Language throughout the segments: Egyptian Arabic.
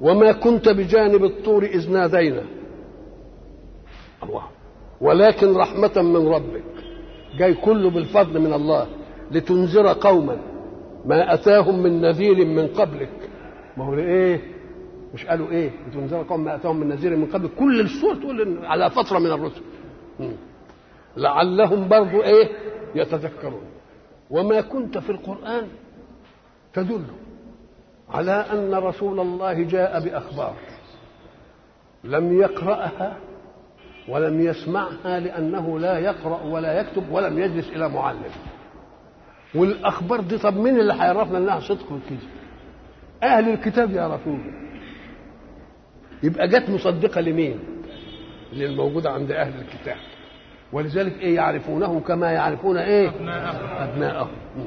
وما كنت بجانب الطور إذ نادينا الله ولكن رحمة من ربك جاي كله بالفضل من الله لتنذر قوما ما أتاهم من نذير من قبلك ما هو ايه مش قالوا ايه لتنذر قوم ما أتاهم من نذير من قبلك كل السور تقول على فترة من الرسل لعلهم برضو ايه يتذكرون وما كنت في القرآن تدل على أن رسول الله جاء بأخبار لم يقرأها ولم يسمعها لأنه لا يقرأ ولا يكتب ولم يجلس إلى معلم والأخبار دي طب مين اللي هيعرفنا أنها صدق وكذب أهل الكتاب يعرفوها يبقى جت مصدقة لمين للموجودة عند أهل الكتاب ولذلك إيه يعرفونه كما يعرفون إيه أبناءهم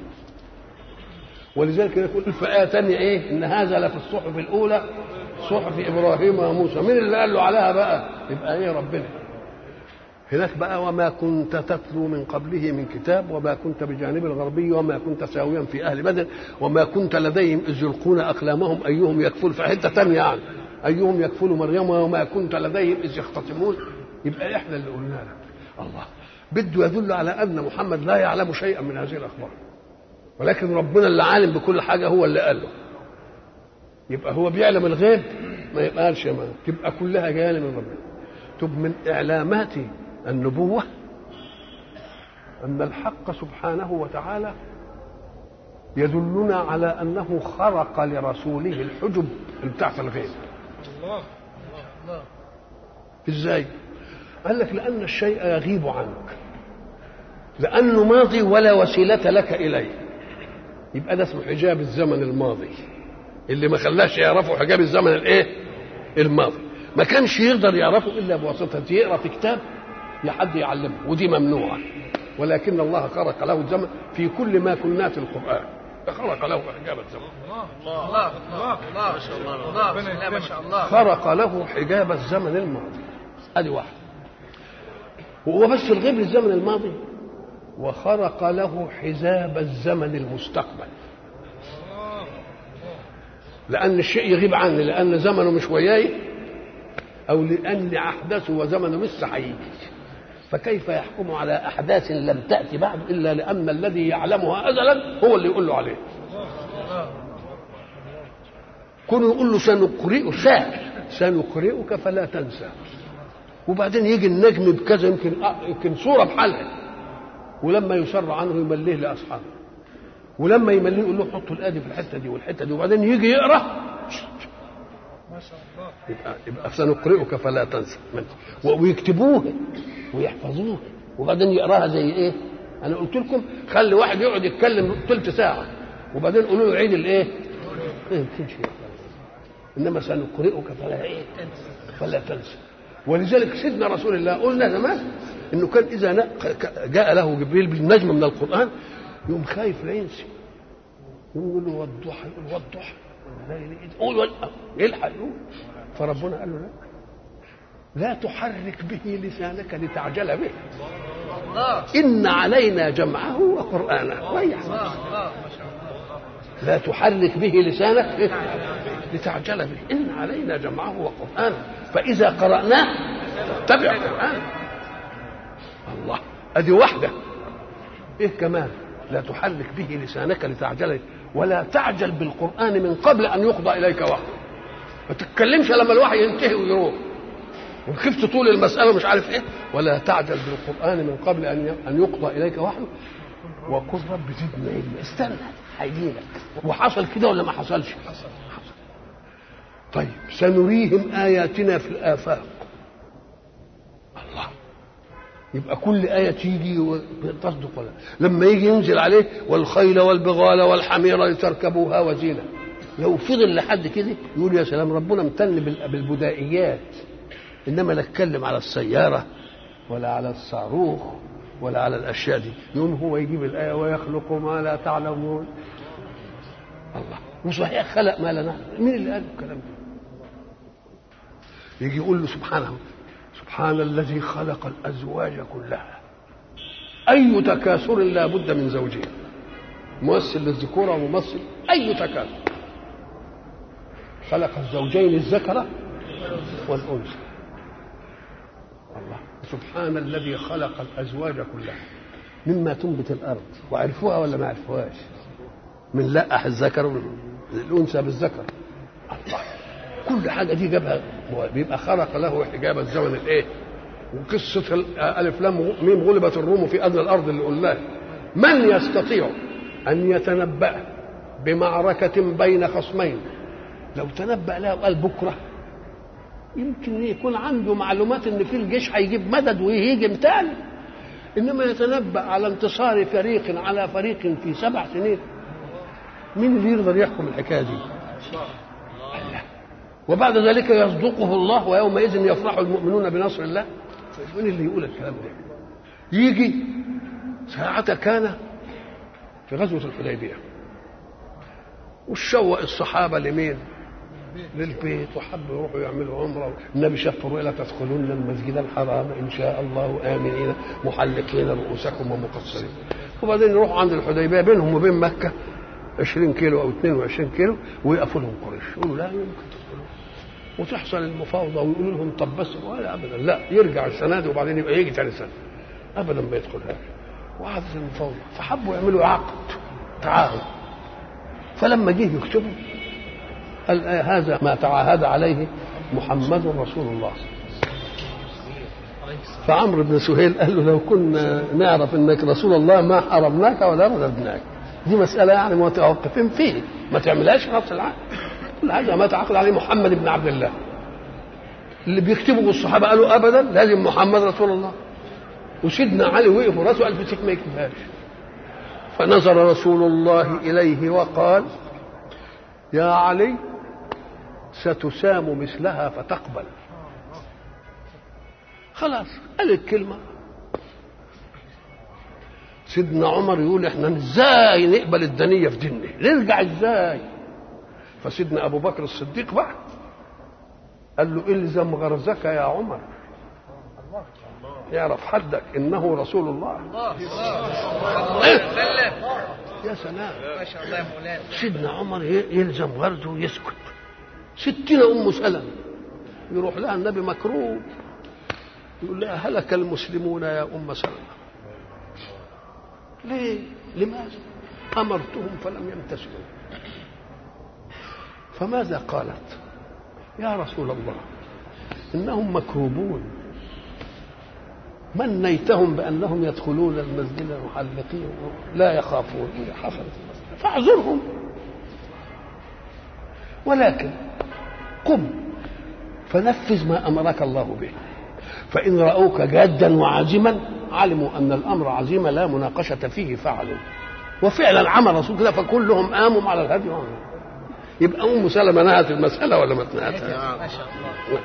ولذلك يقول في آية تانية إيه إن هذا لفي الصحف الأولى صحف إبراهيم وموسى مين اللي قال له عليها بقى يبقى إيه ربنا هناك بقى وما كنت تتلو من قبله من كتاب وما كنت بجانب الغربي وما كنت ساويا في أهل بدر وما كنت لديهم إذ يلقون أقلامهم أيهم يكفل في حتة تانية يعني أيهم يكفل مريم وما كنت لديهم إذ يختصمون يبقى إحنا اللي قلنا لك الله بده يدل على أن محمد لا يعلم شيئا من هذه الأخبار ولكن ربنا اللي عالم بكل حاجة هو اللي قال له يبقى هو بيعلم الغيب ما يبقالش ما تبقى كلها جايه من ربنا طب من اعلامات النبوه ان الحق سبحانه وتعالى يدلنا على انه خرق لرسوله الحجب بتاعت الغيب الله الله ازاي قال لك لان الشيء يغيب عنك لانه ماضي ولا وسيله لك اليه يبقى ده اسمه حجاب الزمن الماضي اللي ما خلاش يعرفوا حجاب الزمن الايه الماضي ما كانش يقدر يعرفه الا بواسطه يقرا في كتاب يا حد يعلمه ودي ممنوعه ولكن الله خرق له الزمن في كل ما كنات القران خرق له حجاب الزمن الله الله الله الله ما شاء الله الله ما شاء الله خرق له حجاب الزمن الماضي ادي واحد هو بس الغيب للزمن الماضي وخرق له حجاب الزمن المستقبل لأن الشيء يغيب عني لأن زمنه مش وياي أو لأن أحداثه وزمنه لسه هيجي فكيف يحكم على أحداث لم تأتي بعد إلا لأن الذي يعلمها أزلا هو اللي يقول له عليه كونه يقول له سنقرئ شاعر سنقرئك فلا تنسى وبعدين يجي النجم بكذا يمكن يمكن صورة بحالها ولما يسر عنه يمليه لأصحابه ولما يمليه يقول له حطوا الآدي في الحتة دي والحتة دي وبعدين يجي يقرأ ما شاء الله يبقى, يبقى سنقرئك فلا تنسى ويكتبوه ويحفظوه وبعدين يقراها زي ايه؟ انا قلت لكم خلي واحد يقعد يتكلم ثلث ساعه وبعدين قولوا له عيد الايه؟ ما يمكنش انما سنقرئك فلا ايه؟ فلا تنسى ولذلك سيدنا رسول الله قلنا زمان انه كان اذا نا- ك- جاء له جبريل بالنجم من القران يقوم خايف لا ينسي يقول له والضحى يقول والضحى والليل إذ- قول وال- يلحق يقول فربنا قال له لا لا تحرك به لسانك لتعجل به الله إن علينا جمعه وقرآنه ريح الله الله ما شاء الله لا تحرك به لسانك لتعجل به إن علينا جمعه وقرآنه فإذا قرأناه اتبع قرآنه الله أدي واحدة إيه كمان لا تحرك به لسانك لتعجل به ولا تعجل بالقرآن من قبل أن يقضى إليك وحيه ما تتكلمش لما الوحي ينتهي ويروح وإن خفت طول المسألة مش عارف إيه ولا تعجل بالقرآن من قبل أن أن يقضى إليك وحيه وقل رب زدني علما استنى هيجيلك وحصل كده ولا ما حصلش حصل طيب سنريهم آياتنا في الآفاق الله يبقى كل آية تيجي تصدق ولا لما يجي ينزل عليه والخيل والبغال والحمير لتركبوها وزينة لو فضل لحد كده يقول يا سلام ربنا امتن بال- بالبدائيات انما لا اتكلم على السياره ولا على الصاروخ ولا على الاشياء دي يقوم هو يجيب الايه ويخلق ما لا تعلمون الله وصحيح خلق ما لا نعلم مين اللي قال الكلام ده يجي يقول له سبحانه سبحان الذي خلق الازواج كلها اي تكاثر لا بد من زوجين ممثل للذكوره وممثل اي تكاثر خلق الزوجين الذكر والانثى الله سبحان الذي خلق الازواج كلها مما تنبت الارض وعرفوها ولا ما عرفوهاش من لقح الذكر الانثى بالذكر الله كل حاجه دي جابها بيبقى خلق له حجاب الزمن الايه وقصه الف لام ميم غلبت الروم في ادنى الارض اللي قلناها من يستطيع ان يتنبأ بمعركة بين خصمين لو تنبأ لها وقال بكرة يمكن يكون عنده معلومات ان في الجيش هيجيب مدد ويهيجم تاني انما يتنبأ على انتصار فريق على فريق في سبع سنين مين اللي يقدر يحكم الحكايه دي؟ الله وبعد ذلك يصدقه الله ويومئذ يفرح المؤمنون بنصر الله مين اللي يقول الكلام ده؟ يجي ساعة كان في غزوة الحديبية وشوق الصحابة لمين؟ للبيت وحبوا يروحوا يعملوا عمرة النبي شاف الرؤيا تدخلون المسجد الحرام إن شاء الله آمنين محلقين رؤوسكم ومقصرين وبعدين يروحوا عند الحديبية بينهم وبين مكة 20 كيلو أو 22 كيلو ويقفوا لهم قريش يقولوا لا يمكن تدخلوا وتحصل المفاوضة ويقولوا لهم طب بس ولا أبدا لا يرجع السنة دي وبعدين يبقى يجي ثاني سنة أبدا ما يدخلهاش وقعدت المفاوضة فحبوا يعملوا عقد تعاهد فلما جه يكتبوا قال هذا ما تعاهد عليه محمد رسول الله فعمرو بن سهيل قال له لو كنا نعرف انك رسول الله ما حرمناك ولا رددناك دي مسألة يعني متوقفين فيه ما تعملهاش نص العقد كل هذا ما تعاقد عليه محمد بن عبد الله اللي بيكتبوا الصحابة قالوا أبدا لازم محمد رسول الله وسيدنا علي وقف وراسه قال في ما يكتبهاش فنظر رسول الله إليه وقال يا علي ستسام مثلها فتقبل خلاص قال الكلمة سيدنا عمر يقول احنا ازاي نقبل الدنية في ديننا نرجع ازاي فسيدنا ابو بكر الصديق بقى قال له الزم غرزك يا عمر يعرف حدك انه رسول الله يا سلام ما شاء الله يا مولانا سيدنا عمر يلزم غرزه ويسكت ستين ام سلمة يروح لها النبي مكروه يقول لها هلك المسلمون يا ام سلمة ليه لماذا امرتهم فلم يمتثلوا فماذا قالت يا رسول الله انهم مكروبون منيتهم بانهم يدخلون المسجد محلقين لا يخافون إذا حصلت المسألة فاعذرهم ولكن قم فنفذ ما امرك الله به فان راوك جادا وعازما علموا ان الامر عزيمه لا مناقشه فيه فعلوا وفعلا عمل رسول كده فكلهم قاموا على الهدي وعملوا يبقى ام سلمه نهت المساله ولا ما نهتها؟ ما شاء الله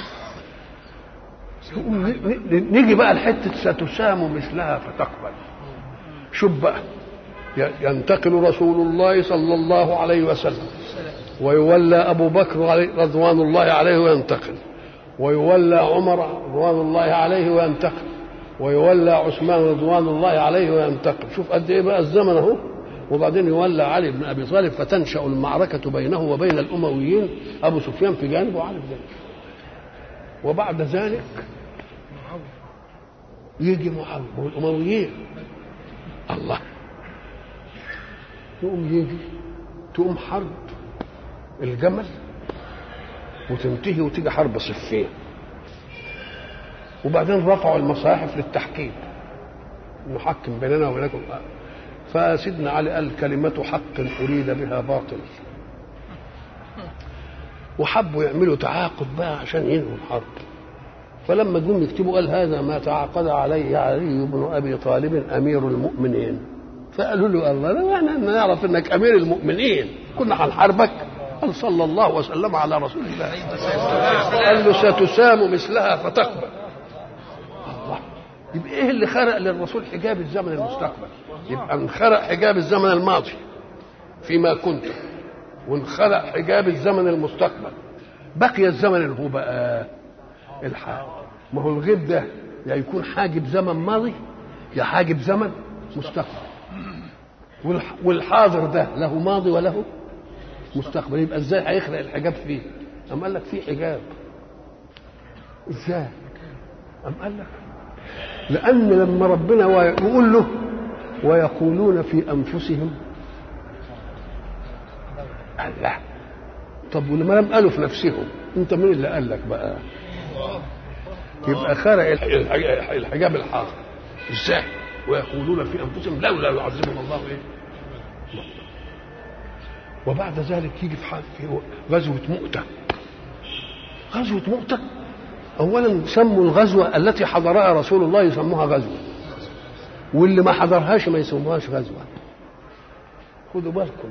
نيجي بقى لحته ستسام مثلها فتقبل شوف بقى ينتقل رسول الله صلى الله عليه وسلم ويولى ابو بكر عليه رضوان الله عليه وينتقل ويولى عمر رضوان الله عليه وينتقل ويولى عثمان رضوان الله عليه وينتقل شوف قد ايه بقى الزمن اهو وبعدين يولى علي بن ابي طالب فتنشا المعركه بينه وبين الامويين ابو سفيان في جانب وعلي في جانب وبعد ذلك يجي معاويه والامويين الله يقوم يجي تقوم حرب الجمل وتنتهي وتيجي حرب صفين وبعدين رفعوا المصاحف للتحكيم نحكم بيننا وبينكم فسيدنا علي قال كلمة حق أريد بها باطل وحبوا يعملوا تعاقد بقى عشان ينهوا الحرب فلما جم يكتبوا قال هذا ما تعاقد عليه علي بن ابي طالب امير المؤمنين فقالوا له الله لا احنا نعرف انك امير المؤمنين كنا هنحاربك قال صلى الله وسلم على رسول الله قال له ستسام مثلها فتقبل الله يبقى ايه اللي خرق للرسول حجاب الزمن المستقبل يبقى انخرق حجاب الزمن الماضي فيما كنت وانخلق حجاب الزمن المستقبل بقي الزمن اللي هو بقى الحال ما هو الغيب ده يا يكون حاجب زمن ماضي يا حاجب زمن مستقبل والحاضر ده له ماضي وله مستقبل يبقى ازاي هيخلق الحجاب فيه أم قال لك في حجاب ازاي أم قال لك لأن لما ربنا يقول له ويقولون في أنفسهم الله طب ولما لم قالوا في نفسهم انت مين اللي قال لك بقى يبقى خرق الحجاب الحاضر ازاي ويقولون في انفسهم لولا يعذبنا الله ايه وبعد ذلك يجي في حال في غزوه مؤته غزوه مؤته اولا سموا الغزوه التي حضرها رسول الله يسموها غزوه واللي ما حضرهاش ما يسموهاش غزوه خدوا بالكم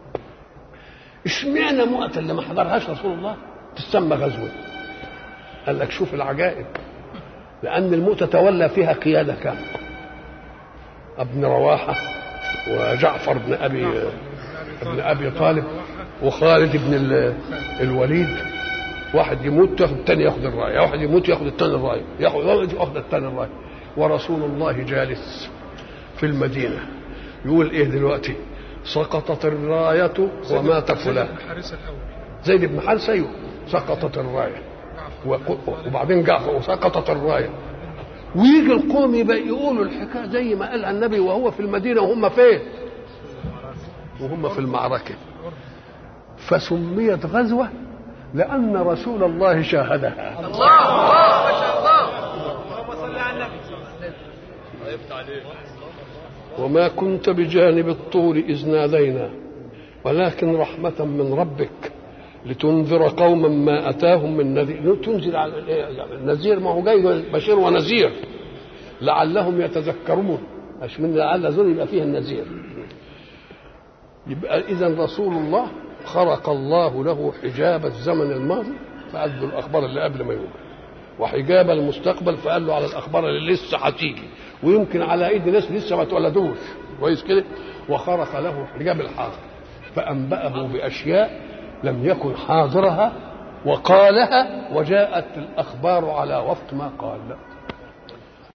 اشمعنى مؤتة اللي ما حضرهاش رسول الله تسمى غزوه قال لك شوف العجائب لأن المؤتة تولى فيها قيادة كاملة ابن رواحة وجعفر بن أبي ابن أبي طالب وخالد بن الوليد واحد يموت ياخد الثاني ياخد الراية واحد يموت ياخد الثاني الراية ياخد واحد ياخد الثاني الراية ورسول الله جالس في المدينة يقول ايه دلوقتي سقطت الراية ومات فلان زيد بن حارثة ايوه سقطت الراية وبعدين جعفر وسقطت الرايه ويجي القوم يبقى يقولوا الحكايه زي ما قال النبي وهو في المدينه وهم فين؟ وهم في المعركه فسميت غزوه لان رسول الله شاهدها الله الله ما شاء الله اللهم صل على النبي وما كنت بجانب الطور اذ نادينا ولكن رحمه من ربك لتنذر قوما ما اتاهم من نذير تنزل على النذير ما هو جاي بشير ونذير لعلهم يتذكرون مش من لعل ذول يبقى فيه النذير يبقى اذا رسول الله خرق الله له حجاب الزمن الماضي فقال له الاخبار اللي قبل ما يوجد وحجاب المستقبل فقال له على الاخبار اللي لسه هتيجي ويمكن على ايدي ناس لسه ما اتولدوش كويس كده وخرق له حجاب الحاضر فانبأه باشياء لم يكن حاضرها وقالها وجاءت الأخبار على وفق ما قال